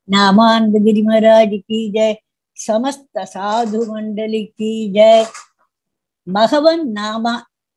नामानंद गिरी महाराज की जय समस्त साधु मंडली की जय பகவன் நாமா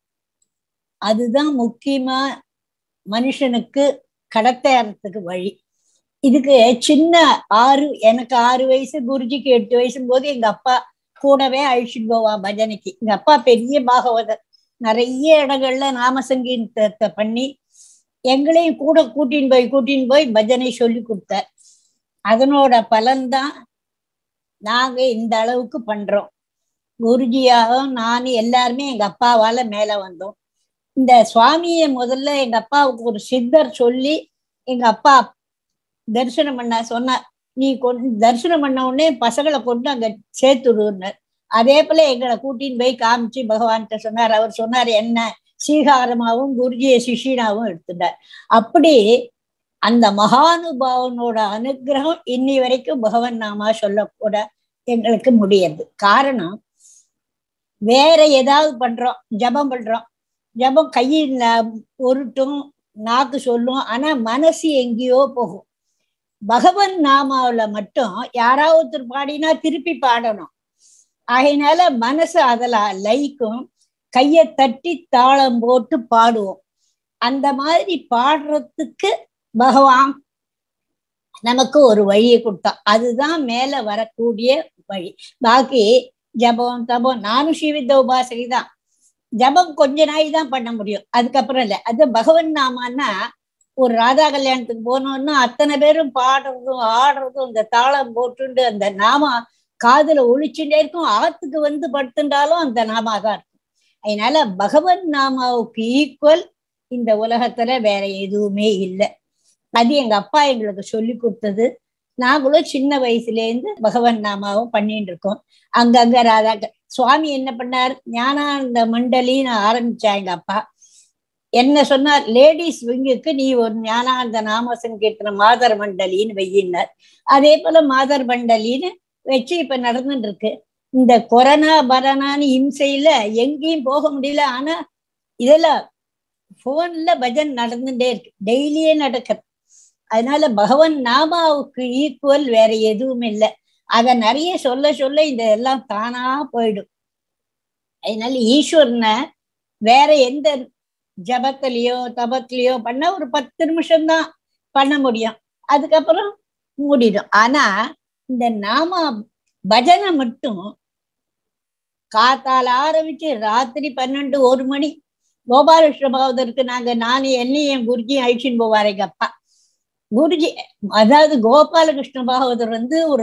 அதுதான் முக்கியமா மனுஷனுக்கு கடத்தேறதுக்கு வழி இதுக்கு சின்ன ஆறு எனக்கு ஆறு வயசு குருஜிக்கு எட்டு வயசு போது எங்க அப்பா கூடவே அழிச்சுட்டு போவா பஜனைக்கு எங்க அப்பா பெரிய பாகவதர் நிறைய இடங்கள்ல நாம சங்கீதத்தை பண்ணி எங்களையும் கூட கூட்டின்னு போய் கூட்டின்னு போய் பஜனை சொல்லி கொடுத்தார் அதனோட பலன்தான் நாங்க இந்த அளவுக்கு பண்றோம் குருஜியாகவும் நான் எல்லாருமே எங்க அப்பாவால மேல வந்தோம் இந்த சுவாமியை முதல்ல எங்க அப்பாவுக்கு ஒரு சித்தர் சொல்லி எங்க அப்பா தரிசனம் பண்ண சொன்னார் நீ கொண்டு தரிசனம் பண்ண உடனே பசங்களை கொண்டு அங்க சேர்த்துடுனார் அதே போல எங்களை கூட்டின்னு போய் காமிச்சு பகவான்கிட்ட சொன்னார் அவர் சொன்னார் என்ன சீகாரமாவும் குருஜிய சிஷியனாவும் எடுத்துட்டார் அப்படி அந்த மகானுபாவனோட அனுகிரகம் இன்னி வரைக்கும் பகவன் நாமா சொல்லக்கூட எங்களுக்கு முடியாது காரணம் வேற ஏதாவது பண்றோம் ஜபம் பண்றோம் ஜபம் கையில் உருட்டும் நாக்கு சொல்லும் ஆனா மனசு எங்கேயோ போகும் பகவன் நாமாவில மட்டும் யாராவது ஒருத்தர் பாடினா திருப்பி பாடணும் ஆகையினால மனசு அதுல லைக்கும் கைய தட்டி தாளம் போட்டு பாடுவோம் அந்த மாதிரி பாடுறதுக்கு பகவான் நமக்கு ஒரு வழியை கொடுத்தான் அதுதான் மேல வரக்கூடிய வழி பாக்கி ஜபம் தபம் நானும் ஸ்ரீவித்த உபாசகி தான் ஜபம் கொஞ்ச நாய் தான் பண்ண முடியும் அதுக்கப்புறம் இல்ல அது பகவன் நாமான்னா ஒரு ராதா கல்யாணத்துக்கு போனோம்னா அத்தனை பேரும் பாடுறதும் ஆடுறதும் இந்த தாளம் போட்டுண்டு அந்த நாமா காதுல ஒழிச்சுட்டே இருக்கும் ஆத்துக்கு வந்து படுத்துட்டாலும் அந்த நாமா தான் இருக்கும் அதனால பகவன் நாமாவுக்கு ஈக்குவல் இந்த உலகத்துல வேற எதுவுமே இல்லை அது எங்க அப்பா எங்களுக்கு சொல்லி கொடுத்தது நாங்களும் சின்ன வயசுல இருந்து பகவன் நாமாவும் பண்ணிட்டு இருக்கோம் அங்கங்க ராதா சுவாமி என்ன பண்ணார் ஞானானந்த மண்டலின்னு ஆரம்பிச்சா எங்க அப்பா என்ன சொன்னார் லேடிஸ் விங்குக்கு நீ ஒரு ஞானானந்த நாம சங்கீர்த்தன மாதர் மண்டலின்னு வெயினார் அதே போல மாதர் மண்டலின்னு வச்சு இப்ப நடந்துட்டு இருக்கு இந்த கொரோனா பரணான்னு இம்சையில எங்கேயும் போக முடியல ஆனா இதுல போன்ல பஜன் நடந்துட்டே இருக்கு டெய்லியே நடக்குது அதனால பகவன் நாமாவுக்கு ஈக்குவல் வேற எதுவும் இல்லை அத நிறைய சொல்ல சொல்ல இந்த எல்லாம் தானா போயிடும் அதனால ஈஸ்வரனை வேற எந்த ஜபத்திலயோ தபத்திலயோ பண்ண ஒரு பத்து நிமிஷம் தான் பண்ண முடியும் அதுக்கப்புறம் மூடிடும் ஆனா இந்த நாம பஜனை மட்டும் காத்தால ஆரம்பிச்சு ராத்திரி பன்னெண்டு ஒரு மணி கோபாலகிருஷ்ண பாவதற்கு நாங்க நானும் என்னையும் என் குருஜியும் அழிச்சுன்னு போவார் எங்க அப்பா குருஜி அதாவது கோபாலகிருஷ்ண பாகவதர் வந்து ஒரு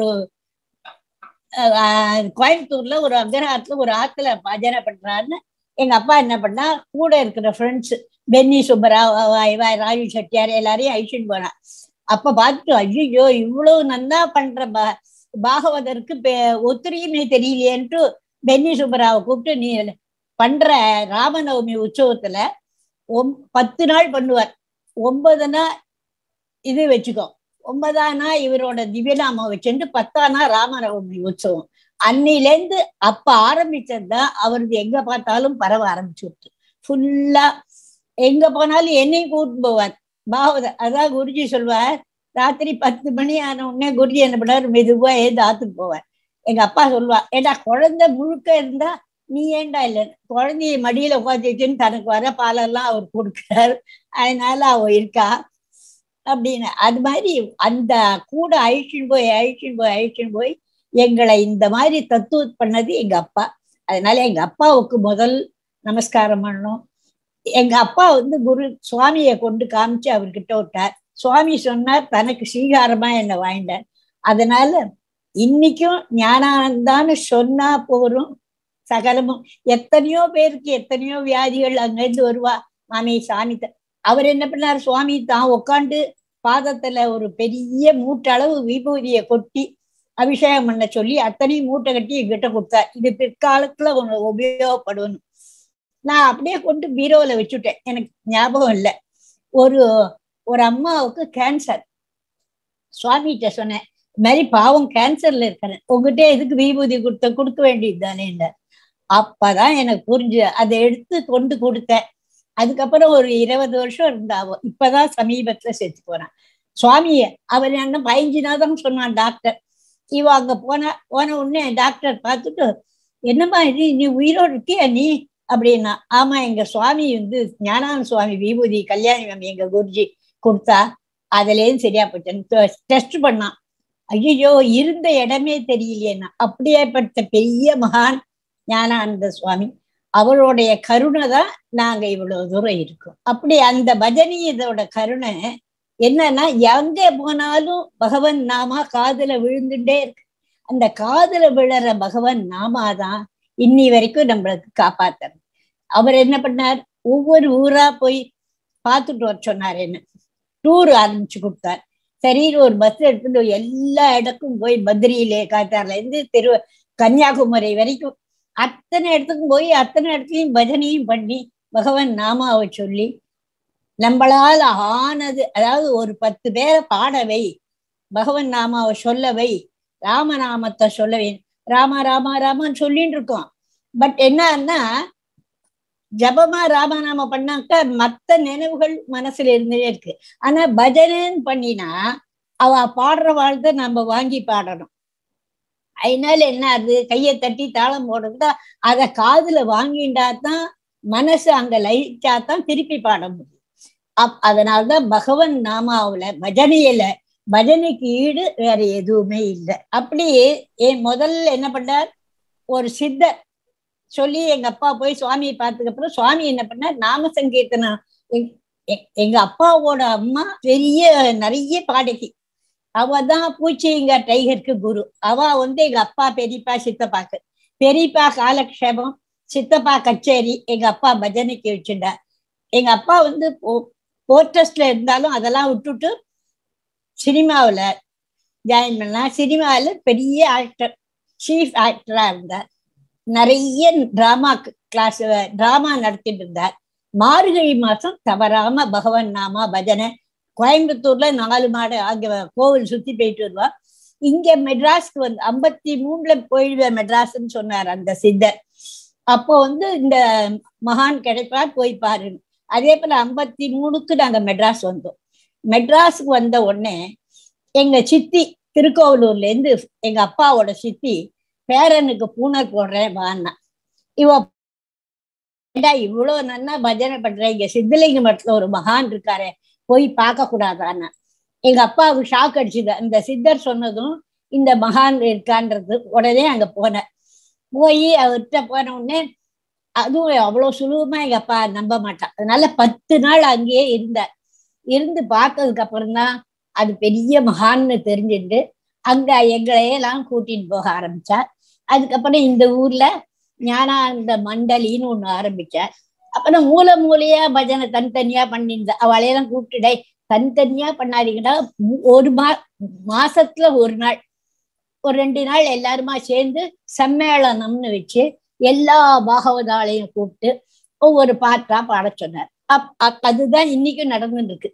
கோயம்புத்தூர்ல ஒரு அக்ரஹாரத்துல ஒரு ஆத்துல பஜனை பண்றாருன்னு எங்க அப்பா என்ன பண்ணா கூட இருக்கிற ஃப்ரெண்ட்ஸ் பென்னி சுப்பராவ் ராஜு செட்டியார் எல்லாரையும் அழிச்சுட்டு போனா அப்ப பார்த்துட்டு ஐயோ இவ்வளவு நன்னா பண்ற பா பாகவதற்கு ஒத்திரியுமே தெரியலையேன்ட்டு பென்னி சுப்பராவை கூப்பிட்டு நீ பண்ற ராமநவமி உற்சவத்துல ஒம் பத்து நாள் பண்ணுவார் ஒன்பதுனா இது வச்சுக்கோ ஒன்பதானா இவரோட திவ்யநாம வச்சுட்டு பத்தானா ராமநவமி உற்சவம் அன்னிலேருந்து அப்ப ஆரம்பிச்சதுதான் அவரது எங்க பார்த்தாலும் பரவ ஆரம்பிச்சுட்டு ஃபுல்லா எங்க போனாலும் என்னையும் கூட்டு போவார் பாவத அதான் குருஜி சொல்வார் ராத்திரி பத்து மணி ஆன உடனே குருஜி என்ன பண்ணார் மெதுவா ஏது ஆத்துக்கு போவார் எங்க அப்பா சொல்லுவா ஏடா குழந்தை முழுக்க இருந்தா நீ ஏண்டா இல்ல குழந்தைய மடியில உட்காந்து வச்சுன்னு தனக்கு வர பாலெல்லாம் அவர் கொடுக்குறாரு அதனால அவ இருக்கா அப்படின்னு அது மாதிரி அந்த கூட அழிச்சுன்னு போய் அழிச்சுன்னு போய் அழிச்சுன்னு போய் எங்களை இந்த மாதிரி தத்துவ பண்ணது எங்க அப்பா அதனால எங்க அப்பாவுக்கு முதல் நமஸ்காரம் பண்ணணும் எங்க அப்பா வந்து குரு சுவாமியை கொண்டு காமிச்சு அவர்கிட்ட விட்டார் சுவாமி சொன்னார் தனக்கு ஸ்ரீகாரமா என்னை வாங்கிட்டார் அதனால இன்னைக்கும் ஞானானந்தான்னு சொன்னா போறோம் சகலமும் எத்தனையோ பேருக்கு எத்தனையோ வியாதிகள் அங்கிருந்து வருவா மாமி சாமி அவர் என்ன பண்ணார் சுவாமி தான் உட்காந்து பாதத்துல ஒரு பெரிய மூட்டளவு விபூதியை கொட்டி அபிஷேகம் பண்ண சொல்லி அத்தனையும் மூட்டை கட்டி எங்கிட்ட கொடுத்தார் இது பிற்காலத்துல உனக்கு உபயோகப்படணும் நான் அப்படியே கொண்டு பீரோல வச்சுட்டேன் எனக்கு ஞாபகம் இல்லை ஒரு ஒரு அம்மாவுக்கு கேன்சர் சுவாமிகிட்ட சொன்னேன் இது மாதிரி பாவம் கேன்சர்ல இருக்கிறேன் உங்ககிட்ட எதுக்கு விபூதி கொடுத்த கொடுக்க வேண்டியது தானே அப்பதான் எனக்கு புரிஞ்சு அதை எடுத்து கொண்டு கொடுத்தேன் அதுக்கப்புறம் ஒரு இருபது வருஷம் இருந்தாவோ இப்பதான் சமீபத்துல செத்து போறான் சுவாமிய அவர் என்ன பதினஞ்சு நாள் சொன்னான் டாக்டர் இவ அங்க போன போன உடனே டாக்டர் பார்த்துட்டு என்னம்மா இது நீ உயிரோடு இருக்கியா நீ அப்படின்னா ஆமா எங்க சுவாமி வந்து ஞானான சுவாமி விபூதி கல்யாணி மேம் எங்க குருஜி கொடுத்தா அதுலேயும் சரியா போச்சு டெஸ்ட் பண்ணான் ஐயோ இருந்த இடமே தெரியலையேன்னா அப்படியேப்பட்ட பெரிய மகான் ஞானானந்த சுவாமி அவருடைய கருணை தான் நாங்க இவ்வளவு தூரம் இருக்கோம் அப்படி அந்த பஜனி இதோட கருணை என்னன்னா எங்க போனாலும் பகவன் நாமா காதுல விழுந்துட்டே இருக்கு அந்த காதுல விழற பகவன் நாமாதான் இன்னி வரைக்கும் நம்மளுக்கு காப்பாத்தணும் அவர் என்ன பண்ணார் ஒவ்வொரு ஊரா போய் பார்த்துட்டு வர சொன்னார் என்ன டூர் ஆரம்பிச்சு கொடுத்தார் சரி ஒரு பஸ் எடுத்துட்டு எல்லா இடக்கும் போய் பத்ரியிலே காத்தார்ல இருந்து திரு கன்னியாகுமரி வரைக்கும் அத்தனை இடத்துக்கும் போய் அத்தனை இடத்துலையும் பஜனையும் பண்ணி பகவன் நாமாவை சொல்லி நம்மளால் ஆனது அதாவது ஒரு பத்து பேரை பாடவை பகவன் நாமாவை சொல்லவை ராமநாமத்தை சொல்லவை ராமா ராமா ராமான்னு சொல்லிட்டு இருக்கோம் பட் என்னன்னா ஜபமா ராமநாம பண்ணாக்க மத்த நினைவுகள் மனசுல இருந்தே இருக்கு ஆனா பஜனைன்னு பண்ணினா அவ பாடுற வாழ்த்தை நம்ம வாங்கி பாடணும் அதனால என்ன அது கையை தட்டி தாளம் போடுறதா அத காதுல வாங்கிண்டா தான் மனசு அங்க லயிச்சா தான் திருப்பி பாட முடியும் அப் அதனால்தான் பகவன் நாமாவுல பஜனையில பஜனைக்கு ஈடு வேற எதுவுமே இல்லை அப்படியே என் முதல்ல என்ன பண்ணார் ஒரு சித்தர் சொல்லி எங்க அப்பா போய் சுவாமியை பார்த்ததுக்கு அப்புறம் சுவாமி என்ன பண்ணார் நாம சங்கீர்த்தனம் எங்க அப்பாவோட அம்மா பெரிய நிறைய பாடகி அவ தான் பூச்சிங்க டைகருக்கு குரு அவ வந்து எங்க அப்பா பெரியப்பா சித்தப்பாக்கு பெரியப்பா காலக்ஷேபம் சித்தப்பா கச்சேரி எங்க அப்பா பஜனைக்கு வச்சுட்டார் எங்க அப்பா வந்து போர்ட்ரஸ்ட்ல இருந்தாலும் அதெல்லாம் விட்டுட்டு சினிமாவில் ஜாயின் பண்ணா சினிமாவில் பெரிய ஆக்டர் சீஃப் ஆக்டரா இருந்தார் நிறைய டிராமா கிளாஸ் டிராமா நடத்திட்டு இருந்தார் மார்கழி மாசம் தவறாம பகவன் நாமா பஜனை கோயம்புத்தூர்ல நாலு மாடு ஆகிய கோவில் சுத்தி போயிட்டு வருவா இங்க மெட்ராஸ்க்கு வந்து ஐம்பத்தி மூணுல போயிடுவேன் மெட்ராஸ்ன்னு சொன்னார் அந்த சித்தர் அப்போ வந்து இந்த மகான் கிடைப்பார் போய் பாருங்க அதே போல ஐம்பத்தி மூணுக்கு நாங்க மெட்ராஸ் வந்தோம் மெட்ராஸுக்கு வந்த உடனே எங்க சித்தி திருக்கோவிலூர்ல இருந்து எங்க அப்பாவோட சித்தி பேரனுக்கு பூனை போடுறேன் வான்னா இவ இவ்வளவு நன்னா பஜனை பண்ற இங்க சித்தலிங்க மட்டத்துல ஒரு மகான் இருக்காரு போய் பார்க்க கூடாதான்னு எங்க அப்பாவுக்கு ஷாக் அடிச்சுது அந்த சித்தர் சொன்னதும் இந்த மகான் இருக்கான்றது உடனே அங்க போனேன் போய் அவர்கிட்ட போன உடனே அதுவும் அவ்வளவு சுலபமா எங்க அப்பா நம்ப மாட்டான் அதனால பத்து நாள் அங்கேயே இருந்தார் இருந்து பார்த்ததுக்கு அப்புறம் தான் அது பெரிய மகான்னு தெரிஞ்சுட்டு அங்க எங்களையெல்லாம் கூட்டிட்டு போக ஆரம்பிச்சார் அதுக்கப்புறம் இந்த ஊர்ல ஞானானந்த மண்டலின்னு ஒண்ணு ஆரம்பிச்சார் அப்புறம் மூல மூலையா பஜனை தனித்தனியா பண்ணியிருந்த அவளையெல்லாம் கூப்பிட்டுடே தனித்தனியா பண்ணாதீங்கன்னா ஒரு மா மாசத்துல ஒரு நாள் ஒரு ரெண்டு நாள் எல்லாருமா சேர்ந்து சம்மேளனம்னு வச்சு எல்லா பாகவதாலையும் கூப்பிட்டு ஒவ்வொரு பாட்டா பாட சொன்னார் அப் அதுதான் இன்னைக்கும் நடந்துட்டு இருக்கு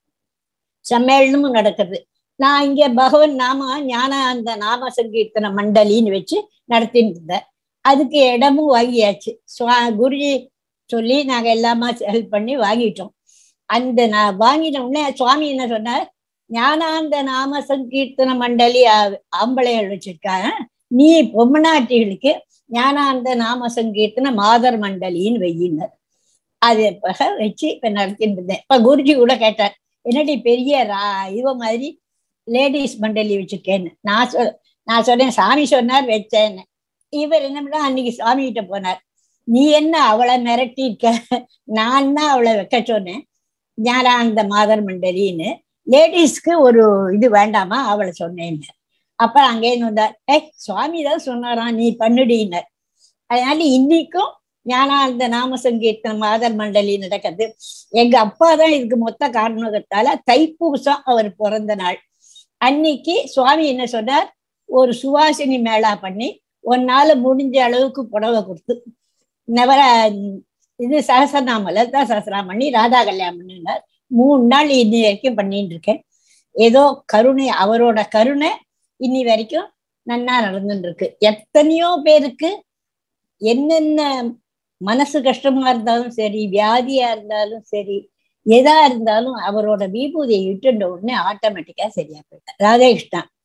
சம்மேளனமும் நடக்குது நான் இங்க பகவன் நாம ஞான அந்த நாம சங்கீர்த்தன மண்டலின்னு வச்சு நடத்திட்டு இருந்தேன் அதுக்கு இடமும் வாங்கியாச்சு சுவா குருஜி சொல்லி நாங்க எல்லாமே ஹெல்ப் பண்ணி வாங்கிட்டோம் அந்த நான் வாங்கின உடனே சுவாமி என்ன சொன்னார் ஞானாந்த நாம சங்கீர்த்தன மண்டலி ஆம்பளைகள் வச்சிருக்காங்க நீ பொம்மநாட்டிகளுக்கு ஞானாந்த நாம சங்கீர்த்தன மாதர் மண்டலின்னு வையினர் அது வச்சு இப்ப நடத்திட்டு இருந்தேன் இப்ப குருஜி கூட கேட்டார் என்னடி பெரிய ரா இவ மாதிரி லேடிஸ் மண்டலி வச்சிருக்கேன்னு நான் சொல் நான் சொன்னேன் சாமி சொன்னார் வச்சேன்னு இவர் என்ன பண்ணா அன்னைக்கு சாமி கிட்ட போனார் நீ என்ன அவளை மிரட்டி இருக்க நான் தான் அவளை வைக்க சொன்னேன் ஞானானந்த மாதர் மண்டலின்னு லேடிஸ்க்கு ஒரு இது வேண்டாமா அவளை சொன்னேன்னு அப்ப அங்கேருந்து வந்தார் ஏய் சுவாமி தான் சொன்னாராம் நீ பண்ணுடினர் அதனால இன்னைக்கும் ஞானானந்த நாம சங்கீர்த்தன மாதர் மண்டலி நடக்குது எங்க அப்பா தான் இதுக்கு மொத்த காரணத்தால தைப்பூசம் அவர் பிறந்த நாள் அன்னைக்கு சுவாமி என்ன சொன்னார் ஒரு சுவாசினி மேளா பண்ணி ஒன்னால முடிஞ்ச அளவுக்கு புடவை கொடுத்து நவர இது சகசரநாம லலிதா சகசரநாமம் பண்ணி ராதா கல்யாணம் பண்ணினார் மூணு நாள் இன்னி வரைக்கும் பண்ணிட்டு இருக்கேன் ஏதோ கருணை அவரோட கருணை இன்னி வரைக்கும் நன்னா நடந்துட்டு இருக்கு எத்தனையோ பேருக்கு என்னென்ன மனசு கஷ்டமா இருந்தாலும் சரி வியாதியா இருந்தாலும் சரி எதா இருந்தாலும் அவரோட விபூதியை இட்டுண்ட உடனே ஆட்டோமேட்டிக்கா சரியா போயிட்டார் ராதேகிருஷ்ணா